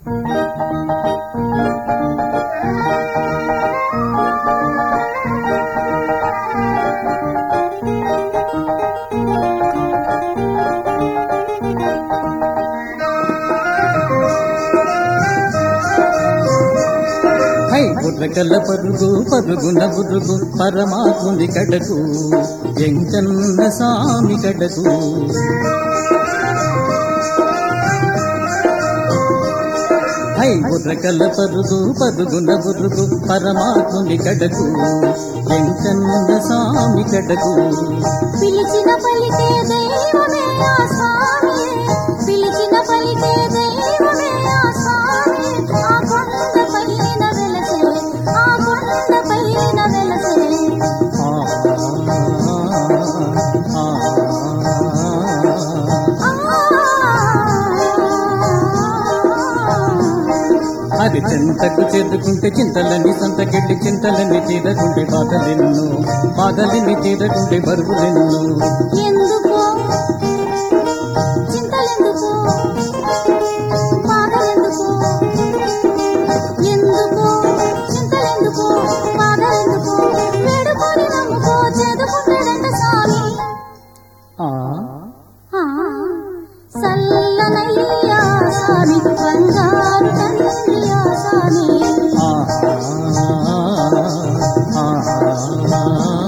High బుర్రకల పరుగు పరుగున బురుగు పరమాత్ముని కడకు ఎంకన్న సామి కడకు హై బుర్రకల పరుగు పరుగున బురుగు పరమాత్ముని కడకు ఎంకన్న సామి కడకు పిలిచిన పలికే దైవమే ఆ స్వామి పిలిచిన పలికే దైవమే ఆ స్వామి ఆ కొండ పైన వెలసే ఆ కొండ పైన వెలసే ఆ, ఆ, ఆ. అది చెంతకు చేరుకుంటే చింతలని సంతకెళ్ళి చింతలని తీరకుంటే బాధలెన్ను బాధలని తీరకుంటే బరువులెన్ను ఎందుకో చింతలెందుకో బాధలెందుకో ఎందుకో చింతలెందుకో బాధలెందుకో వేడుకొని నమ్ముకో చేదుకుంటాడంట స్వామి ఆ ఆ, సల్లనయ్యా స్వామి బంగారు తండ్రి ఆ స్వామి ఆ, ఆ, ఆ.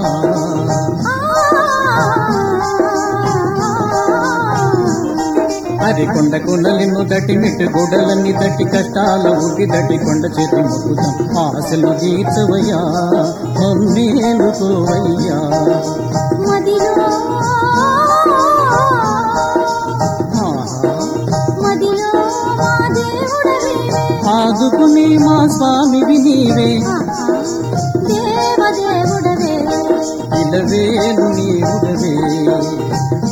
అరి కొండ కొండలిము దట్టి మిట్టు గోడలన్నీ దట్టి కష్టాల ఊటి దట్టి కొండ చేతి మొక్కుతాం ఆశలు తీర్చవయ్యా మమ్మేలుకోవయ్యా మదిలో ఆ. మదిలో మా దేవుడవే ఆదుకుని మా స్వామివి నీవే దేవదేవుడవే ఇలవేలు నీవుడవే